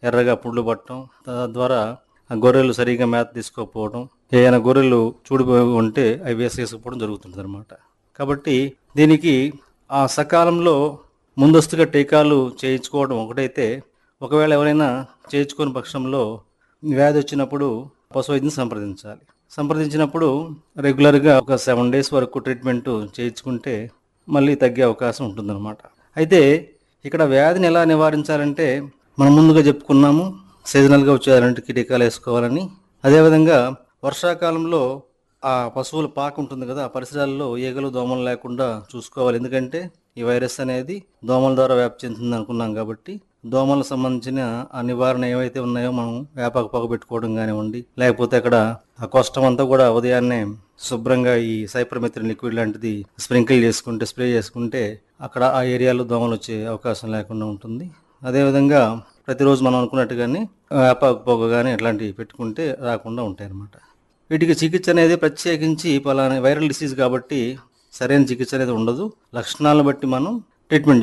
ఎర్రగా పుండ్లు పట్టడం తద్వారా ఆ గొర్రెలు సరిగా మేత తీసుకోకపోవడం ఏదైనా గొర్రెలు చూడిపోయి ఉంటే అవి వేసేసుకోవడం జరుగుతుంది అనమాట కాబట్టి దీనికి ఆ సకాలంలో ముందస్తుగా టీకాలు చేయించుకోవడం ఒకటైతే ఒకవేళ ఎవరైనా చేయించుకోని పక్షంలో వ్యాధి వచ్చినప్పుడు పశు వైద్యుని సంప్రదించాలి సంప్రదించినప్పుడు రెగ్యులర్గా ఒక సెవెన్ డేస్ వరకు ట్రీట్మెంట్ చేయించుకుంటే మళ్ళీ తగ్గే అవకాశం ఉంటుందన్నమాట అయితే ఇక్కడ వ్యాధిని ఎలా నివారించాలంటే మనం ముందుగా చెప్పుకున్నాము సీజనల్గా వచ్చే అలాంటి టీకాలు వేసుకోవాలని అదేవిధంగా వర్షాకాలంలో ఆ పశువుల పాక ఉంటుంది కదా ఆ పరిసరాల్లో ఈగలు దోమలు లేకుండా చూసుకోవాలి ఎందుకంటే ఈ వైరస్ అనేది దోమల ద్వారా వ్యాప్తి చెందుతుంది అనుకున్నాం కాబట్టి దోమలకు సంబంధించిన ఆ నివారణ ఏవైతే ఉన్నాయో మనం వేపాకు పొగ పెట్టుకోవడం కానివ్వండి లేకపోతే అక్కడ ఆ కోష్టం అంతా కూడా ఉదయాన్నే శుభ్రంగా ఈ సైప్రమిత్రిన్ లిక్విడ్ లాంటిది స్ప్రింకిల్ చేసుకుంటే స్ప్రే చేసుకుంటే అక్కడ ఆ ఏరియాలో దోమలు వచ్చే అవకాశం లేకుండా ఉంటుంది అదేవిధంగా ప్రతిరోజు మనం అనుకున్నట్టుగానే వేపాకు పొగ కానీ ఇట్లాంటివి పెట్టుకుంటే రాకుండా ఉంటాయి అన్నమాట వీటికి చికిత్స అనేది ప్రత్యేకించి పలానా వైరల్ డిసీజ్ కాబట్టి సరైన చికిత్స అనేది ఉండదు లక్షణాలను బట్టి మనం ట్రీట్మెంట్